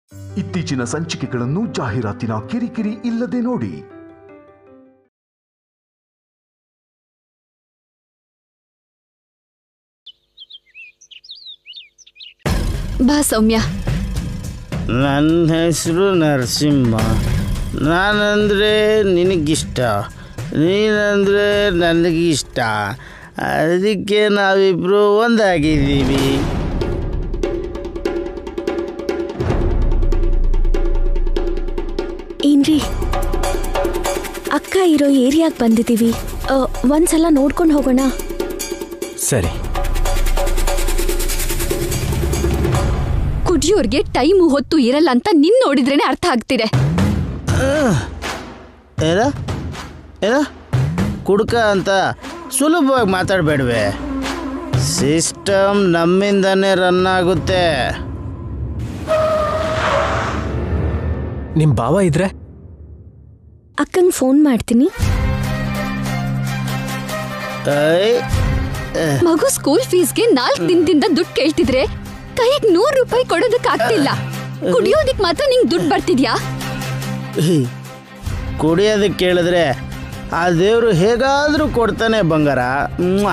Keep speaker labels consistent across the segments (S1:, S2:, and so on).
S1: ಇತ್ತೀಚಿನ ಸಂಚಿಕೆಗಳನ್ನು ಜಾಹೀರಾತಿನ ಕಿರಿಕಿರಿ ಇಲ್ಲದೆ ನೋಡಿ
S2: ಬಾ ಸೌಮ್ಯ
S3: ನನ್ನ ಹೆಸರು ನರಸಿಂಹ ನಾನಂದರೆ ನಿನಗಿಷ್ಟ ನೀನಂದರೆ ನನಗಿಷ್ಟ ಅದಕ್ಕೆ ನಾವಿಬ್ಬರು ಒಂದಾಗಿದ್ದೀವಿ
S4: ಏನ್ರಿ ಅಕ್ಕ ಇರೋ ಏರಿಯಾಗೆ ಬಂದಿದ್ದೀವಿ ಆ, ಒಂದ್ಸಲ ನೋಡ್ಕೊಂಡು ಹೋಗೋಣ
S5: ಸರಿ
S2: ಕುಡಿಯೋರ್ಗೆ ಟೈಮು ಹೊತ್ತು ಇರಲ್ಲ ಅಂತ ನಿನ್ ನೋಡಿದ್ರೇನೆ ಅರ್ಥ ಆಗ್ತಿದೆ
S3: ಏನ ಏನ ಕುಡ್ಕ ಅಂತ ಸುಲಭವಾಗಿ ಮಾತಾಡಬೇಡ್ವೆ ಸಿಸ್ಟಮ್ ನಮ್ಮಿಂದನೇ ರನ್ ಆಗುತ್ತೆ
S5: ನಿಮ್ಮ ಭಾವ ಇದ್ರೆ
S4: ಅಕ್ಕಂಗೆ ಫೋನ್ ಮಾಡ್ತೀನಿ
S3: ಐ
S2: ಮಗು ಸ್ಕೂಲ್ ಫೀಸ್ಗೆ ನಾಲ್ಕ್ ದಿನದಿಂದ ದುಡ್ಡು ಕೇಳ್ತಿದ್ರೆ ಕೈಗ್ ನೂರ್ ರೂಪಾಯಿ ಕೊಡೋದಕ್ ಆಗ್ತಿಲ್ಲ ಕುಡಿಯೋದಕ್ ಮಾತ್ರ ನಿಂಗ್ ದುಡ್ಡು ಬರ್ತಿದ್ಯಾ
S3: ಕುಡಿಯೋದಕ್ಕೆ ಕೇಳಿದ್ರೆ ಆ ದೇವರು ಹೇಗಾದರೂ ಕೊಡ್ತಾನೆ ಬಂಗಾರ ಮ್ವಾ.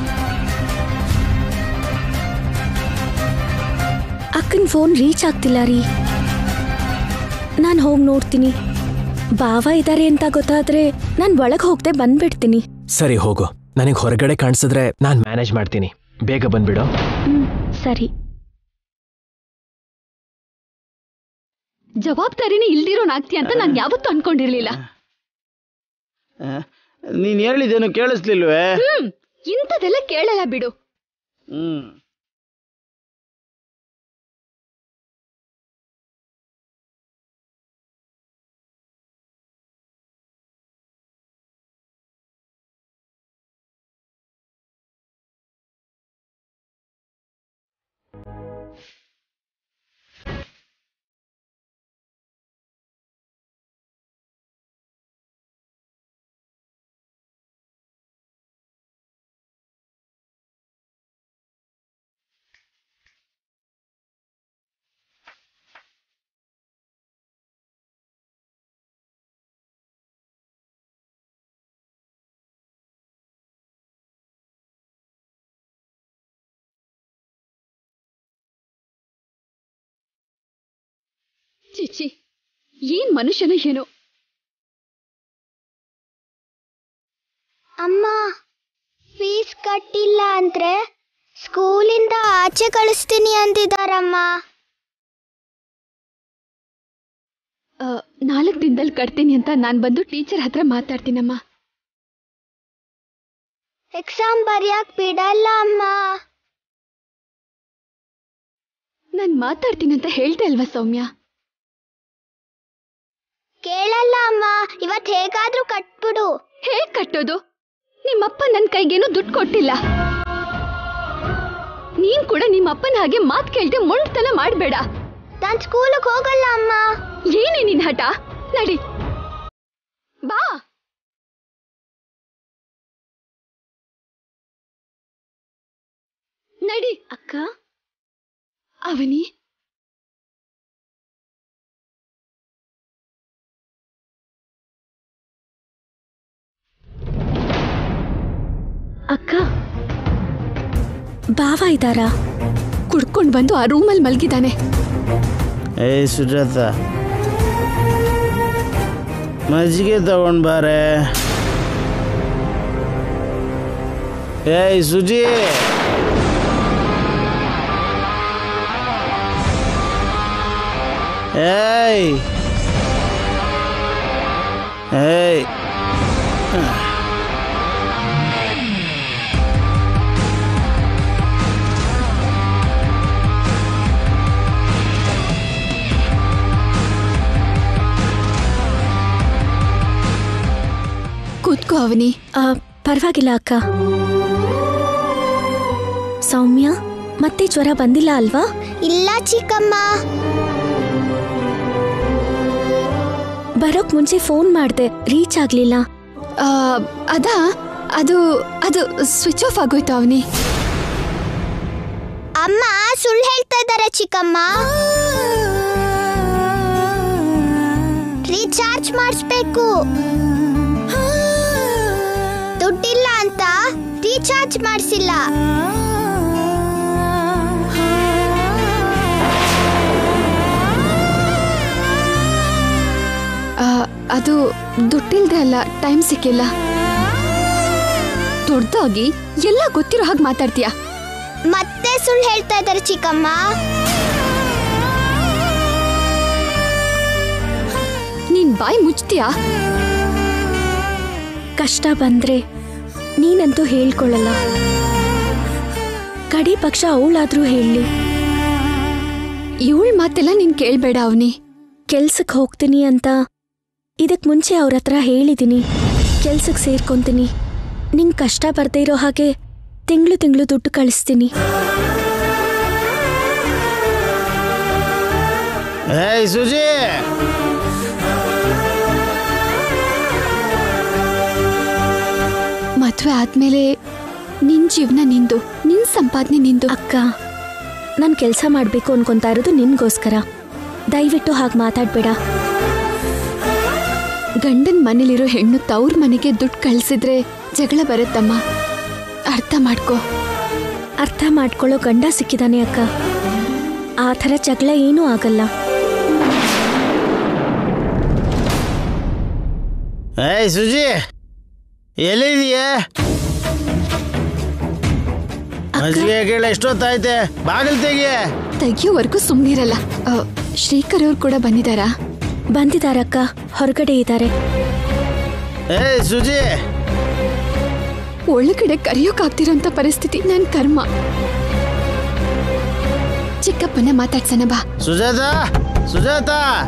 S4: ಅಕ್ಕನ ಫೋನ್ ರೀಚ್ ಆಗ್ತಿಲ್ಲ ರೀ ನಾನು ಹೋಗಿ ನೋಡ್ತೀನಿ ಬಾವ ಇದ್ದಾರೆ ಅಂತ ಗೊತ್ತಾದ್ರೆ ನಾನು ಒಳಗೆ ಹೋಗದೆ ಬಂದ್ಬಿಡ್ತೀನಿ
S5: ಸರಿ ಹೋಗು ನನಗೆ ಹೊರಗಡೆ ಕಾಣಿಸಿದ್ರೆ ನಾನು ಮ್ಯಾನೇಜ್ ಮಾಡ್ತೀನಿ ಬೇಗ ಬಂದ್ಬಿಡು
S4: ಹ್ಮ್ ಸರಿ
S2: ಜವಾಬ್ದಾರಿನೇ ಇಲ್ದಿರೋನಾಗ್ತಿ ಅಂತ ನಾನ್ ಯಾವತ್ತೂ ಅನ್ಕೊಂಡಿರ್ಲಿಲ್ಲ
S3: ಆ, ನೀನ್ ಹೇಳಿದ್ದೇನು ಕೇಳಿಸ್ಲಿಲ್ವೇ
S2: ಹ್ಮ್ ಇಂಥದೆಲ್ಲ ಕೇಳಲ್ಲ ಬಿಡು
S3: ಹ್ಮ್
S2: ಚಿಚಿ ಏನ್ ಮನುಷ್ಯನ ಏನೋ
S6: ಅಮ್ಮ ಫೀಸ್ ಕಟ್ಟಿಲ್ಲ ಅಂದ್ರೆ ಸ್ಕೂಲಿಂದ ಆಚೆ ಕಳಿಸ್ತೀನಿ ಅಂತಿದಾರಮ್ಮ
S2: ಆ, ನಾಲ್ಕ್ ದಿನದಲ್ಲಿ ಕಟ್ತೀನಿ ಅಂತ ನಾನ್ ಬಂದು ಟೀಚರ್ ಹತ್ರ ಮಾತಾಡ್ತೀನಮ್ಮ
S6: ಎಕ್ಸಾಮ್ ಬರ್ಯಾಕ್ ಬಿಡಲ್ಲ ಅಮ್ಮ
S2: ನಾನ್ ಮಾತಾಡ್ತೀನಿ ಅಂತ ಹೇಳ್ದೆ ಅಲ್ವಾ ಸೌಮ್ಯ
S6: ಕೇಳಲ್ಲ ಅಮ್ಮ ಇವತ್ ಹೇಗಾದ್ರೂ ಕಟ್ಬಿಡು
S2: ಹೇಗ್ ಕಟ್ಟೋದು ನಿಮ್ಮಪ್ಪ ನನ್ ಕೈಗೇನು ದುಡ್ಡು ಕೊಟ್ಟಿಲ್ಲ ನೀನ್ ಕೂಡ ನಿಮ್ಮಪ್ಪನ ಹಾಗೆ ಮಾತ್ ಕೇಳ್ದೆ ಮೊಂಡ್ತನ ಮಾಡ್ಬೇಡ
S6: ನಾನ್ ಸ್ಕೂಲಿಗೆ ಹೋಗಲ್ಲ ಅಮ್ಮ
S2: ಏನೇ ನಿನ್ ಹಠ ನಡಿ ಬಾ ನಡಿ
S4: ಅಕ್ಕ
S2: ಅವನಿ
S4: ಅಕ್ಕ ಬಾವ ಇದ್ದಾರಾ
S2: ಕುಡ್ಕೊಂಡ್ ಬಂದು ಆ ರೂಮಲ್ಲಿ ಮಲ್ಗಿದಾನೆ
S3: ಏಯ್ ಸುಜಾತ ಮಜ್ಜಿಗೆ ತಗೊಂಡ್ ಬಾರೆ ಏಯ್ ಸುಜಿ ಏಯ್ ಏಯ್
S2: ಕೂತ್ಕೋ ಅವನಿ
S4: ಆ, ಪರವಾಗಿಲ್ಲ ಅಕ್ಕ ಸೌಮ್ಯ ಮತ್ತೆ ಜ್ವರ ಬಂದಿಲ್ಲ ಅಲ್ವಾ
S6: ಇಲ್ಲ ಚಿಕ್ಕಮ್ಮ
S4: ಬರೋಕ್ ಮುಂಚೆ ಫೋನ್ ಮಾಡ್ದೆ ರೀಚ್ ಆಗ್ಲಿಲ್ಲ
S2: ಆ, ಅದಾ ಅದು ಅದು ಸ್ವಿಚ್ ಆಫ್ ಆಗೋಯ್ತು ಅವನಿ
S6: ಅಮ್ಮ ಸುಳ್ಳು ಹೇಳ್ತಾ ಇದ್ದಾರೆ ಚಿಕ್ಕಮ್ಮ ಮಾಡಿಸ್ಬೇಕು ದುಡ್ಡಿಲ್ಲ ಅಂತ ರೀಚಾರ್ಜ್ ಮಾಡಿಸಿಲ್ಲ
S2: ಆ, ಅದು ದುಡ್ಡಿಲ್ದೆ ಅಲ್ಲ ಟೈಮ್ ಸಿಕ್ಕಿಲ್ಲ ದೊಡ್ಡದಾಗಿ ಎಲ್ಲ ಗೊತ್ತಿರೋ ಹಾಗೆ ಮಾತಾಡ್ತೀಯ
S6: ಮತ್ತೆ ಸುಳ್ಳು ಹೇಳ್ತಾ ಇದ್ದಾರೆ ಚಿಕ್ಕಮ್ಮ
S2: ನೀನ್ ಬಾಯಿ ಮುಚ್ತೀಯಾ
S4: ಕಷ್ಟ ಬಂದ್ರೆ ನೀನಂತೂ ಹೇಳ್ಕೊಳ್ಳಲ್ಲ ಕಡಿ ಪಕ್ಷ ಅವಳಾದ್ರೂ ಹೇಳಿ
S2: ಇವಳ ಮಾತೆಲ್ಲ ನೀನ್ ಕೇಳ್ಬೇಡ ಅವನಿ
S4: ಕೆಲ್ಸಕ್ಕೆ ಹೋಗ್ತೀನಿ ಅಂತ ಇದಕ್ ಮುಂಚೆ ಅವ್ರ ಹತ್ರ ಹೇಳಿದ್ದೀನಿ ಕೆಲ್ಸಕ್ಕೆ ಸೇರ್ಕೊಂತೀನಿ ನಿಂಗೆ ಕಷ್ಟ ಬರ್ದೇ ಇರೋ ಹಾಗೆ ತಿಂಗಳು ತಿಂಗಳು ದುಡ್ಡು ಕಳಿಸ್ತೀನಿ
S3: ಏಯ್ ಸುಜಿ
S2: ಮದ್ವೆ ಆದ್ಮೇಲೆ ನಿನ್ ಜೀವನ ನಿಂದು ನಿನ್ ಸಂಪಾದನೆ ನಿಂದು
S4: ಅಕ್ಕ ನಾನು ಕೆಲಸ ಮಾಡಬೇಕು ಅನ್ಕೊಂತಾ ಇರೋದು ನಿನ್ಗೋಸ್ಕರ ದಯವಿಟ್ಟು ಹಾಗೆ ಮಾತಾಡ್ಬೇಡ
S2: ಗಂಡನ್ ಮನೇಲಿರೋ ಹೆಣ್ಣು ತವ್ರ ಮನೆಗೆ ದುಡ್ಡು ಕಳ್ಸಿದ್ರೆ ಜಗಳ ಬರುತ್ತಮ್ಮ ಅರ್ಥ ಮಾಡ್ಕೋ
S4: ಅರ್ಥ ಮಾಡ್ಕೊಳ್ಳೋ ಗಂಡ ಸಿಕ್ಕಿದಾನೆ ಅಕ್ಕ ಆ ಥರ ಜಗಳ ಏನೂ ಆಗಲ್ಲ
S3: ಏಯ್ ಸುಜಿ ಎಲ್ಲಿದೀಯ ಮಜ್ಜಿಗೆ ಕೇಳ ಎಷ್ಟೊತ್ತಾಯ್ತೆ ಬಾಗಿಲು ತೆಗಿಯೇ
S2: ತೆಗಿಯೋವರೆಗೂ ಸುಮ್ನಿರಲ್ಲ ಆ, ಶ್ರೀಕರ್ ಅವ್ರು ಕೂಡ ಬಂದಿದಾರಾ
S4: ಬಂದಿದಾರಕ್ಕ ಹೊರಗಡೆ ಇದ್ದಾರೆ
S3: ಏಯ್ ಸುಜಿ
S2: ಒಳಗಡೆ ಕರೆಯೋಕಾಗ್ತಿರೋಂಥ ಪರಿಸ್ಥಿತಿ ನನ್ ಕರ್ಮ ಚಿಕ್ಕಪ್ಪನ ಮಾತಾಡ್ಸನ ಬಾ
S3: ಸುಜಾತ ಸುಜಾತ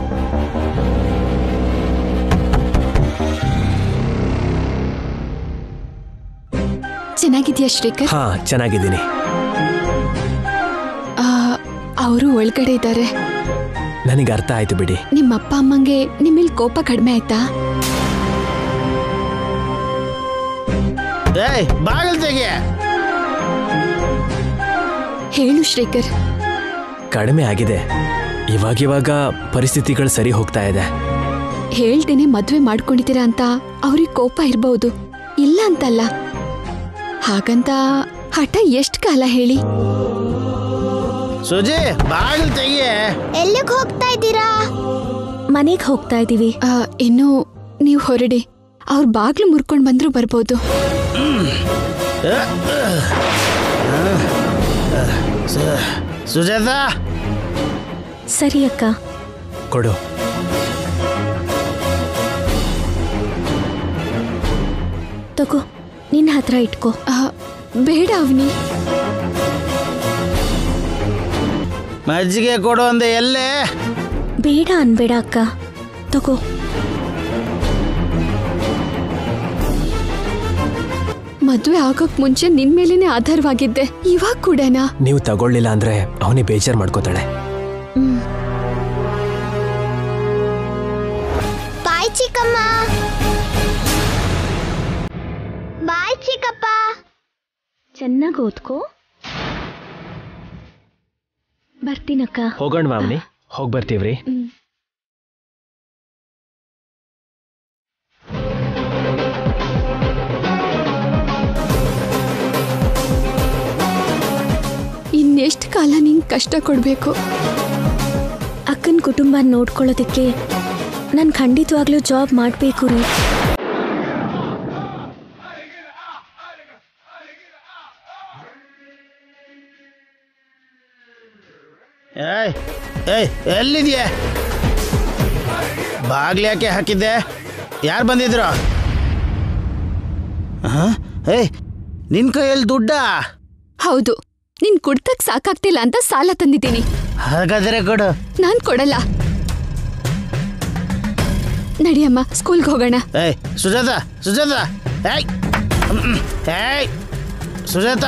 S2: ಚೆನ್ನಾಗಿದ್ಯಾ ಶ್ರೀಕರ್
S5: ಹಾ ಚೆನ್ನಾಗಿದ್ದೀನಿ
S2: ಅವರು ಒಳಗಡೆ ಇದ್ದಾರೆ
S5: ನನಗೆ ಅರ್ಥ ಆಯ್ತು ಬಿಡಿ
S2: ನಿಮ್ಮ ಅಪ್ಪ ಅಮ್ಮಂಗೆ ನಿಮ್ಮೇಲ್ ಕೋಪ ಕಡಿಮೆ ಆಯ್ತಾ
S3: ಏಯ್ ಬಾಗಿಲು ತೆಗಿಯ
S2: ಹೇಳು ಶ್ರೀಕರ್
S5: ಕಡಿಮೆ ಆಗಿದೆ ಇವಾಗಿವಾಗ ಪರಿಸ್ಥಿತಿಗಳು ಸರಿ ಹೋಗ್ತಾ ಇದೆ
S2: ಹೇಳ್ದೇನೆ ಮದ್ವೆ ಮಾಡ್ಕೊಂಡಿದ್ದೀರಾ ಅಂತ ಅವ್ರಿಗೆ ಕೋಪ ಇರ್ಬಹುದು ಇಲ್ಲ ಅಂತಲ್ಲ ಹಾಗಂತ ಹಠ ಎಷ್ಟ್ ಕಾಲ ಹೇಳಿ
S3: ಸುಜಿ ಬಾಗಿಲು ತೆಗಿಯೇ
S6: ಎಲ್ಲಿಗೆ ಹೋಗ್ತಾ ಇದ್ದೀರಾ
S4: ಮನೆಗೆ ಹೋಗ್ತಾ ಇದ್ದೀವಿ
S2: ಆ, ಇನ್ನು ನೀವು ಹೊರಡಿ ಅವ್ರ ಬಾಗ್ಲು ಮುರ್ಕೊಂಡ್ ಬಂದ್ರು ಬರ್ಬೋದು
S3: ಸು- ಸುಜಾತ
S4: ಸರಿ ಅಕ್ಕ
S5: ಕೊಡು
S4: ತಗೋ ನಿನ್ನ ಹತ್ರ ಇಟ್ಕೋ
S2: ಆ, ಬೇಡ ಅವನಿ
S3: ಮಜ್ಜಿಗೆ ಕೊಡು ಅಂದೆ ಎಲ್ಲೇ
S4: ಬೇಡ ಅನ್ಬೇಡ ಅಕ್ಕ ತಗೋ
S2: ಮದ್ವೆ ಆಗೋಕ್ ಮುಂಚೆ ನಿನ್ ಮೇಲೇನೆ ಆಧಾರವಾಗಿದ್ದೆ ಇವಾಗ ಕೂಡನಾ
S5: ನೀವು ತಗೊಳ್ಳಿಲ್ಲ ಅಂದ್ರೆ ಅವನೇ ಬೇಜಾರ್ ಮಾಡ್ಕೋತಾಳೆ
S6: ಬಾಯ್ ಚಿಕ್ಕಮ್ಮ ಬಾಯ್ ಚಿಕ್ಕಪ್ಪ
S4: ಚೆನ್ನಾಗಿ ಓದ್ಕೋ ಬರ್ತೀನಕ್ಕ
S5: ಹೋಗೋಣ ಮಾವನಿ ಹೋಗಿ ಬರ್ತೀವ್ರಿ
S2: ಇನ್ನೆಷ್ಟು ಕಾಲ ನಿಂಗೆ ಕಷ್ಟ ಕೊಡ್ಬೇಕು
S4: ಅಕ್ಕನ ಕುಟುಂಬ ನೋಡ್ಕೊಳ್ಳೋದಕ್ಕೆ ನಾನು ಖಂಡಿತವಾಗ್ಲೂ ಜಾಬ್ ಮಾಡಬೇಕು ರೀ
S3: ಏಯ್ ಏಯ್ ಎಲ್ಲಿದ್ಯಾ ಬಾಗ್ಲು ಯಾಕೆ ಹಾಕಿದ್ದೆ ಯಾರು ಬಂದಿದ್ರು ಹಾ ಏಯ್ ನಿನ್ ಕೈಯಲ್ಲಿ ದುಡ್ಡಾ
S2: ಹೌದು ನಿನ್ ಕುಡ್ತಕ್ ಸಾಕಾಗ್ತಿಲ್ಲ ಅಂತ ಸಾಲ ತಂದಿದ್ದೀನಿ
S3: ಹಾಗಾದ್ರೆ ಕೊಡು
S2: ನಾನ್ ಕೊಡಲ್ಲ ನಡಿಯಮ್ಮ ಸ್ಕೂಲ್ಗೆ ಹೋಗೋಣ
S3: ಏಯ್ ಸುಜಾತ ಸುಜಾತ ಏಯ್ ಹ್ಮ್, ಏಯ್ ಸುಜಾತ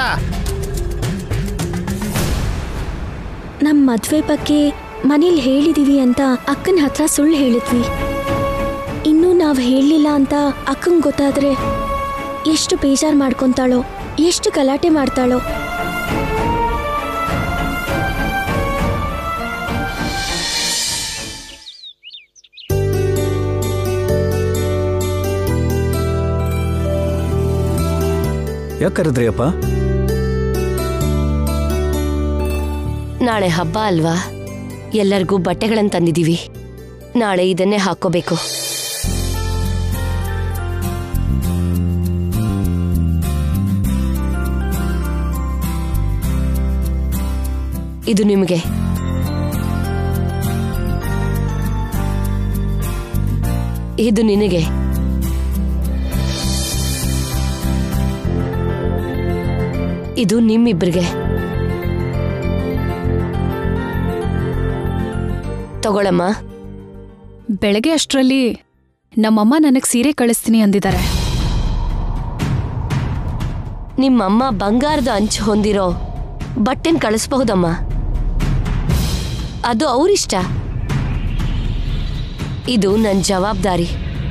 S4: ನಮ್ಮ ಮದ್ವೆ ಬಗ್ಗೆ ಮನೇಲಿ ಹೇಳಿದೀವಿ ಅಂತ ಅಕ್ಕನ ಹತ್ರ ಸುಳ್ಳು ಹೇಳಿದ್ವಿ ಇನ್ನೂ ನಾವು ಹೇಳಲಿಲ್ಲ ಅಂತ ಅಕ್ಕಂಗೆ ಗೊತ್ತಾದ್ರೆ ಎಷ್ಟು ಬೇಜಾರು ಮಾಡ್ಕೊತಾಳೋ ಎಷ್ಟು ಗಲಾಟೆ ಮಾಡ್ತಾಳೋ
S7: ಯಾಕೆ ಕರೆದ್ರಿ ಅಪ್ಪ
S8: ನಾಳೆ ಹಬ್ಬ ಅಲ್ವಾ ಎಲ್ಲರಿಗೂ ಬಟ್ಟೆಗಳನ್ನು ತಂದಿದ್ದೀವಿ ನಾಳೆ ಇದನ್ನೇ ಹಾಕೋಬೇಕು ಇದು ನಿಮಗೆ ಇದು ನಿನಗೆ ಇದು ನಿಮ್ಮಿಬ್ಬರಿಗೆ ತಗೊಳಮ್ಮ
S9: ಬೆಳಗ್ಗೆ ಅಷ್ಟರಲ್ಲಿ ನಮ್ಮಮ್ಮ ನನಗ್ ಸೀರೆ ಕಳಿಸ್ತೀನಿ ಅಂದಿದ್ದಾರೆ
S8: ನಿಮ್ಮಮ್ಮ ಬಂಗಾರದ ಅಂಚು ಹೊಂದಿರೋ ಬಟ್ಟೆನ್ ಕಳಿಸ್ಬಹುದಮ್ಮ ಅದು ಅವರಿಷ್ಟ ಇದು ನನ್ನ ಜವಾಬ್ದಾರಿ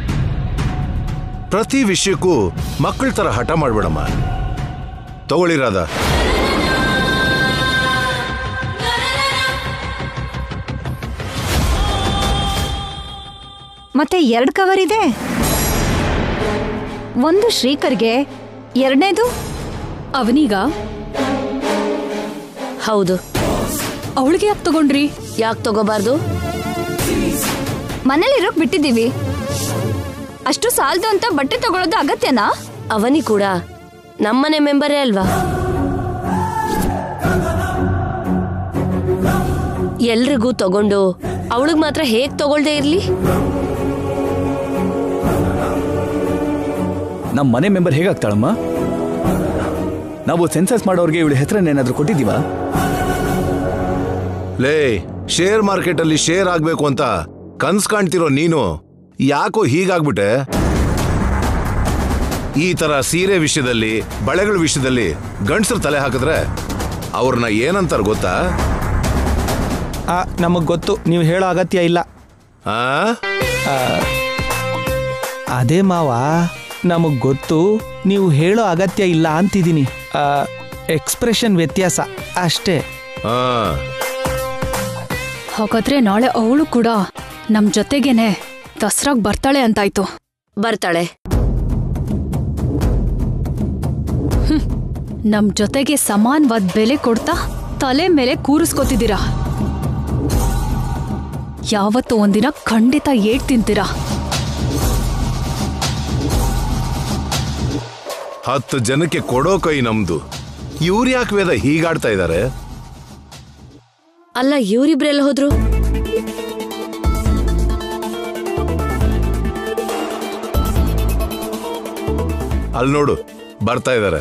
S10: ಪ್ರತಿ ವಿಷಯಕ್ಕೂ ಮಕ್ಕಳ ತರ ಹಠ ಮಾಡ್ಬೇಡಮ್ಮ ತಗೊಳ್ಳಿರಾದ
S11: ಮತ್ತೆ ಎರಡು ಕವರ್ ಇದೆ ಒಂದು ಶ್ರೀಕರ್ಗೆ ಎರಡನೇದು
S9: ಅವನೀಗ
S8: ಹೌದು
S9: ಅವಳಿಗೆ ಯಾಕೆ ತಗೊಂಡ್ರಿ
S8: ಯಾಕೆ ತಗೋಬಾರ್ದು
S2: ಮನೇಲಿ ಇರೋಕ್ ಬಿಟ್ಟಿದ್ದೀವಿ ಅಷ್ಟು ಸಾಲದು ಅಂತ ಬಟ್ಟೆ ತಗೊಳ್ಳೋದು ಅಗತ್ಯನಾ
S8: ಅವನಿ ಕೂಡ ನಮ್ಮನೆ ಮೆಂಬರೇ ಅಲ್ವಾ ಎಲ್ರಿಗೂ ತಗೊಂಡು ಅವಳಿಗೆ ಮಾತ್ರ ಹೇಗ್ ತಗೊಳ್ದೆ ಇರ್ಲಿ
S7: ನಮ್ಮ ಮನೆ ಮೆಂಬರ್ ಹೇಗಾಗ್ತಾಳಮ್ಮ ನಾವು ಸೆನ್ಸಸ್ ಮಾಡೋರ್ಗೆ ಇವಳ ಹೆಸರನ್ನೇನಾದ್ರೂ ಕೊಟ್ಟಿದ್ದೀವಾ
S10: ಲೇ ಶೇರ್ ಮಾರ್ಕೆಟ್ ಅಲ್ಲಿ ಶೇರ್ ಆಗ್ಬೇಕು ಅಂತ ಕನ್ಸ್ ಕಾಣ್ತಿರೋ ನೀನು ಯಾಕೋ ಹೀಗಾಗ್ಬಿಟ್ಟೆ ಈ ತರ ಸೀರೆ ವಿಷಯದಲ್ಲಿ ಬಳೆಗಳ ವಿಷಯದಲ್ಲಿ ಗಂಡಸರು ತಲೆ ಹಾಕಿದ್ರೆ ಅವ್ರನ್ನ ಏನಂತಾರ ಗೊತ್ತಾ
S12: ನಮಗ್ ಗೊತ್ತು ನೀವು ಹೇಳೋ ಅಗತ್ಯ ಇಲ್ಲ
S10: ಆ
S12: ಆ, ಅದೇ ಮಾವ ನಮಗ್ ಗೊತ್ತು ನೀವು ಹೇಳೋ ಅಗತ್ಯ ಇಲ್ಲ ಅಂತಿದ್ದೀನಿ ಎಕ್ಸ್ಪ್ರೆಷನ್ ವ್ಯತ್ಯಾಸ ಅಷ್ಟೇ
S10: ಆ
S9: ಹಾಗಾದ್ರೆ ನಾಳೆ ಅವಳು ಕೂಡ ನಮ್ ಜೊತೆಗೇನೆ ದಸರಾಗ್ ಬರ್ತಾಳೆ ಅಂತಾಯ್ತು
S8: ಬರ್ತಾಳೆ
S9: ನಮ್ ಜೊತೆಗೆ ಸಮಾನವಾದ ಬೆಲೆ ಕೊಡ್ತಾ ತಲೆ ಮೇಲೆ ಕೂರಿಸ್ಕೊತಿದ್ದೀರಾ ಯಾವತ್ತೋ ಒಂದಿನ ಖಂಡಿತ ಏಟ್ ತಿಂತೀರಾ
S10: ಹತ್ತು ಜನಕ್ಕೆ ಕೊಡೋ ಕೈ ನಮ್ದು ಇವ್ರು ಯಾಕೆ ವೇದ ಹೀಗಾಡ್ತಾ ಇದ್ದಾರೆ
S8: ಅಲ್ಲ ಇವರಿಬ್ರೆಲ್ಲ ಹೋದ್ರು
S10: ಅಲ್ಲಿ ನೋಡು ಬರ್ತಾ ಇದ್ದಾರೆ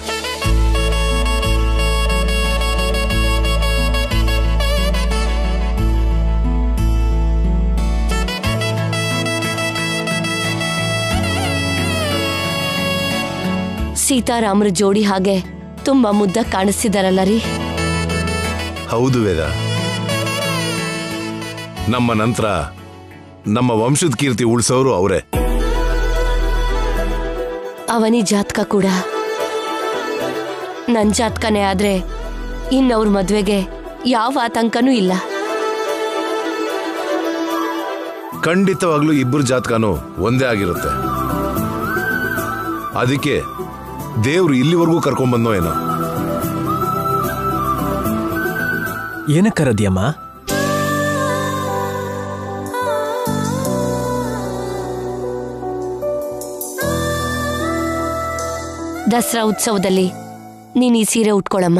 S8: ಸೀತಾರಾಮರ ಜೋಡಿ ಹಾಗೆ ತುಂಬಾ ಮುದ್ದ ಕಾಣಿಸ್ತಿದಾರಲ್ಲ ರೀ
S10: ಹೌದು ವೇದ ನಮ್ಮ ನಂತರ ನಮ್ಮ ವಂಶದ ಕೀರ್ತಿ ಉಳಿಸೋರು ಅವರೇ
S8: ಅವನಿ ಜಾತಕ ಕೂಡ ನನ್ ಜಾತಕನೇ ಆದ್ರೆ ಇನ್ನವ್ರ ಮದ್ವೆಗೆ ಯಾವ ಆತಂಕನೂ ಇಲ್ಲ
S10: ಖಂಡಿತವಾಗ್ಲೂ ಇಬ್ಬರು ಜಾತಕನೂ ಒಂದೇ ಆಗಿರುತ್ತೆ ಅದಕ್ಕೆ ದೇವ್ರು ಇಲ್ಲಿವರೆಗೂ ಕರ್ಕೊಂಡ್ಬಂದೋ ಏನೋ
S5: ಏನಕ್ಕೆ ಕರದ್ಯಮ್ಮ
S8: ದಸರಾ ಉತ್ಸವದಲ್ಲಿ ನೀನ್ ಈ ಸೀರೆ ಉಟ್ಕೊಳಮ್ಮ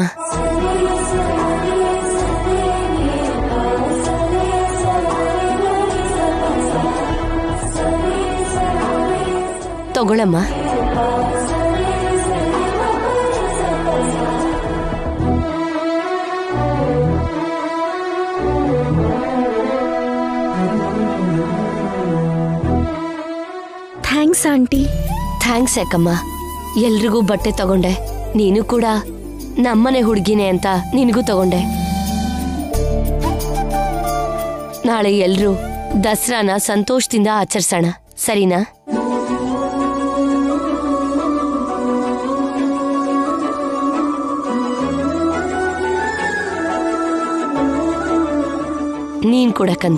S8: ತಗೊಳಮ್ಮ
S4: ಥ್ಯಾಂಕ್ಸ್ ಆಂಟಿ
S8: ಥ್ಯಾಂಕ್ಸ್ ಯಾಕಮ್ಮ ಎಲ್ರಿಗೂ ಬಟ್ಟೆ ತಗೊಂಡೆ ನೀನು ಕೂಡ ನಮ್ಮನೆ ಹುಡುಗಿನೇ ಅಂತ ನಿನಗೂ ತಗೊಂಡೆ ನಾಳೆ ಎಲ್ರೂ ದಸರಾನ ಸಂತೋಷದಿಂದ ಆಚರಿಸೋಣ ಸರಿನಾ ನೀನ್ ಕೂಡ ಕಂದ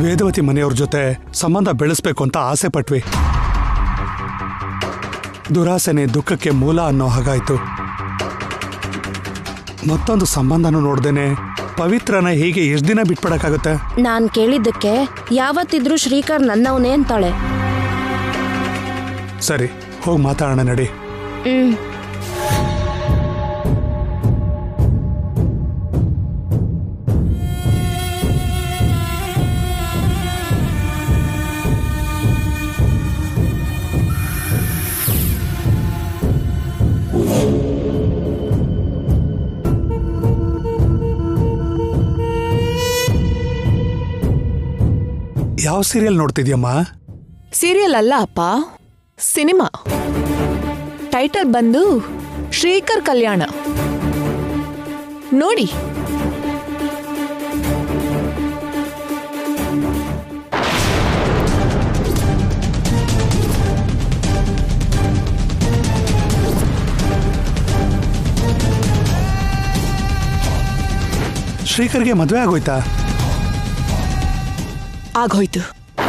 S13: ವೇದವತಿ ಮನೆಯವ್ರ ಜೊತೆ ಸಂಬಂಧ ಬೆಳೆಸ್ಬೇಕು ಅಂತ ಆಸೆ ಪಟ್ವಿ ದುರಾಸೆನೆ ದುಃಖಕ್ಕೆ ಮೂಲ ಅನ್ನೋ ಹಾಗಾಯ್ತು ಮತ್ತೊಂದು ಸಂಬಂಧನೂ ನೋಡ್ದೇನೆ ಪವಿತ್ರನ ಹೀಗೆ ಎಷ್ಟು ದಿನ ಬಿಟ್ಬಿಡಕ್ಕಾಗುತ್ತೆ
S4: ನಾನ್ ಕೇಳಿದ್ದಕ್ಕೆ ಯಾವತ್ತಿದ್ರೂ ಶ್ರೀಕರ್ ನನ್ನವನೇ ಅಂತಾಳೆ
S13: ಸರಿ ಹೋಗಿ ಮಾತಾಡೋಣ ನಡಿ
S4: ಹ್ಮ್
S13: ಯಾವ ಸೀರಿಯಲ್ ನೋಡ್ತಿದ್ಯಮ್ಮ
S14: ಸೀರಿಯಲ್ ಅಲ್ಲ ಅಪ್ಪ ಸಿನಿಮಾ ಟೈಟಲ್ ಬಂದು ಶ್ರೀಕರ್ ಕಲ್ಯಾಣ ನೋಡಿ
S13: ಶ್ರೀಕರ್ಗೆ ಮದುವೆ ಆಗೋಯ್ತಾ
S14: ಆಗೋಯ್ತು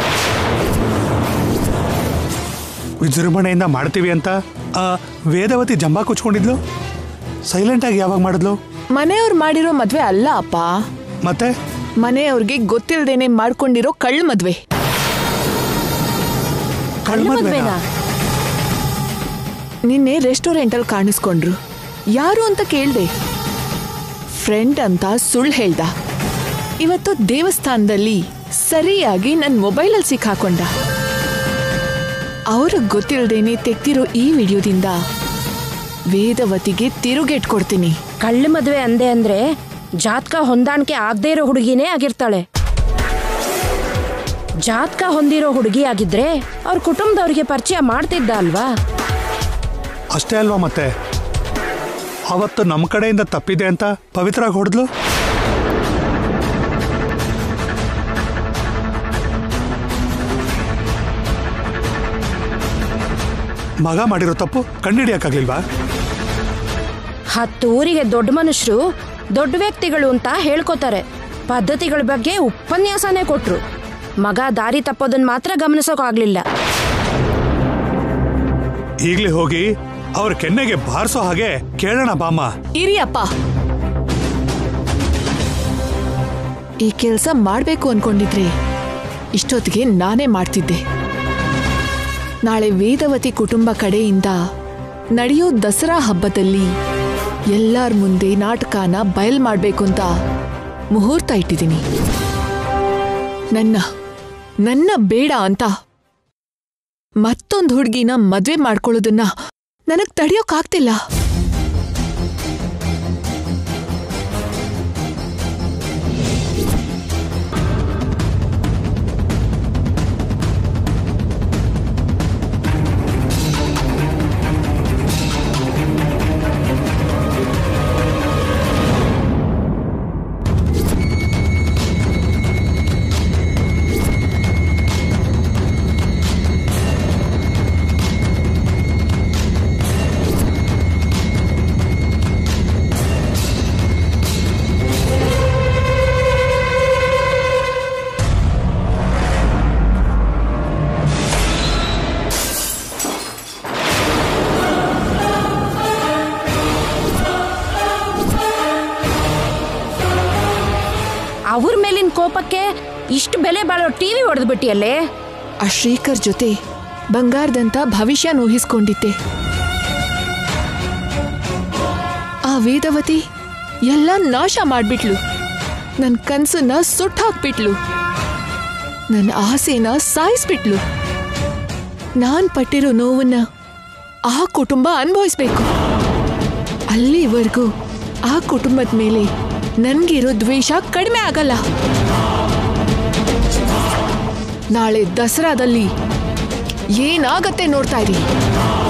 S13: ವಿಜೃಂಭಣೆಯಿಂದ ಮಾಡ್ತೀವಿ ಅಂತ ಆ ವೇದವತಿ ಜಂಬಾ ಕುಚ್ಕೊಂಡಿದ್ಲು ಸೈಲೆಂಟ್ ಆಗಿ ಯಾವಾಗ ಮಾಡಿದ್ಲು
S14: ಮನೆಯವ್ರು ಮಾಡಿರೋ ಮದ್ವೆ ಅಲ್ಲ ಅಪ್ಪ
S13: ಮತ್ತೆ
S14: ಮನೆಯವ್ರಿಗೆ ಗೊತ್ತಿಲ್ದೇನೆ ಮಾಡ್ಕೊಂಡಿರೋ ಕಳ್ಳ ಮದ್ವೆ
S13: ಕಳ್ಳ ಮದ್ವೆನಾ?
S14: ನಿನ್ನೆ ರೆಸ್ಟೋರೆಂಟ್ ಅಲ್ಲಿ ಕಾಣಿಸ್ಕೊಂಡ್ರು ಯಾರು ಅಂತ ಕೇಳ್ದೆ ಫ್ರೆಂಡ್ ಅಂತ ಸುಳ್ಳು ಹೇಳ್ದ ಇವತ್ತು ದೇವಸ್ಥಾನದಲ್ಲಿ ಸರಿಯಾಗಿ ನನ್ನ ಮೊಬೈಲಲ್ಲಿ ಸಿಕ್ಕಾಕೊಂಡ ಅವ್ರಿಗೆ ಗೊತ್ತಿಲ್ದೇನೆ ತೆಗ್ದಿರೋ ಈ ವಿಡಿಯೋದಿಂದ ವೇದವತಿಗೆ ತಿರುಗೇಟ್ ಕೊಡ್ತೀನಿ
S4: ಕಳ್ಳ ಮದ್ವೆ ಅಂದೆ ಅಂದ್ರೆ ಜಾತಕ ಹೊಂದಾಣಿಕೆ ಆಗದೆ ಇರೋ ಹುಡುಗಿನೇ ಆಗಿರ್ತಾಳೆ ಜಾತಕ ಹೊಂದಿರೋ ಹುಡುಗಿ ಆಗಿದ್ರೆ ಅವ್ರ ಕುಟುಂಬದವ್ರಿಗೆ ಪರಿಚಯ ಮಾಡ್ತಿದ್ದ ಅಲ್ವಾ
S13: ಅಷ್ಟೇ ಅಲ್ವಾ ಮತ್ತೆ ಅವತ್ತು ನಮ್ಮ ಕಡೆಯಿಂದ ತಪ್ಪಿದೆ ಅಂತ ಪವಿತ್ರ ಹೊಡೆದ್ಲು ಮಗ ಮಾಡಿರೋ ತಪ್ಪು ಕಂಡಿಡಿಯಕ್ಕಾಗ್ಲಿಲ್ವಾ
S4: ಹತ್ತು ಊರಿಗೆ ದೊಡ್ಡ ಮನುಷ್ಯರು ದೊಡ್ಡ ವ್ಯಕ್ತಿಗಳು ಅಂತ ಹೇಳ್ಕೊತಾರೆ ಪದ್ಧತಿಗಳ ಬಗ್ಗೆ ಉಪನ್ಯಾಸನೇ ಕೊಟ್ರು ಮಗ ದಾರಿ ತಪ್ಪೋದನ್ನ ಮಾತ್ರ ಗಮನಿಸೋಕಾಗ್ಲಿಲ್ಲ
S13: ಈಗ್ಲೇ ಹೋಗಿ ಅವ್ರ ಕೆನ್ನೆಗೆ ಬಾರಿಸೋ ಹಾಗೆ ಕೇಳೋಣ ಬಾಮ್ಮ
S14: ಇರಿ ಅಪ್ಪ ಈ ಕೆಲಸ ಮಾಡ್ಬೇಕು ಅನ್ಕೊಂಡಿದ್ರೆ ಇಷ್ಟೊತ್ತಿಗೆ ನಾನೇ ಮಾಡ್ತಿದ್ದೆ ನಾಳೆ ವೇದವತಿ ಕುಟುಂಬ ಕಡೆಯಿಂದ ನಡೆಯೋ ದಸರಾ ಹಬ್ಬದಲ್ಲಿ ಎಲ್ಲಾರ ಮುಂದೆ ನಾಟಕನ ಬಯಲ್ ಮಾಡ್ಬೇಕು ಅಂತ ಮುಹೂರ್ತ ಇಟ್ಟಿದ್ದೀನಿ ನನ್ನ ನನ್ನ ಬೇಡ ಅಂತ ಮತ್ತೊಂದು ಹುಡುಗಿನ ಮದ್ವೆ ಮಾಡ್ಕೊಳ್ಳೋದನ್ನ ನನಗ್ ತಡೆಯೋಕ್ಕಾಗ್ತಿಲ್ಲ
S4: ಅವ್ರ ಮೇಲಿನ ಕೋಪಕ್ಕೆ ಇಷ್ಟು ಬೆಲೆ ಬಾಳೋ ಟಿವಿ ಹೊಡೆದ್ಬಿಟ್ಟಿಯಲ್ಲೇ
S14: ಆ ಶ್ರೀಕರ್ ಜೊತೆ ಬಂಗಾರದಂತ ಭವಿಷ್ಯ ಊಹಿಸ್ಕೊಂಡಿದ್ದೆ ಆ ವೇದವತಿ ಎಲ್ಲ ನಾಶ ಮಾಡ್ಬಿಟ್ಲು ನನ್ನ ಕನ್ಸನ್ನ ಸುಟ್ಟು ಹಾಕ್ಬಿಟ್ಲು ನನ್ನ ಆಸೆನ ಸಾಯಿಸ್ಬಿಟ್ಲು ನಾನ್ ಪಟ್ಟಿರೋ ನೋವನ್ನ ಆ ಕುಟುಂಬ ಅನುಭವಿಸ್ಬೇಕು ಅಲ್ಲಿವರೆಗೂ ಆ ಕುಟುಂಬದ ಮೇಲೆ ನನ್ಗಿರೋ ದ್ವೇಷ ಕಡಿಮೆ ಆಗಲ್ಲ ನಾಳೆ ದಸರಾದಲ್ಲಿ ಏನಾಗತ್ತೆ ನೋಡ್ತಾ ಇರಿ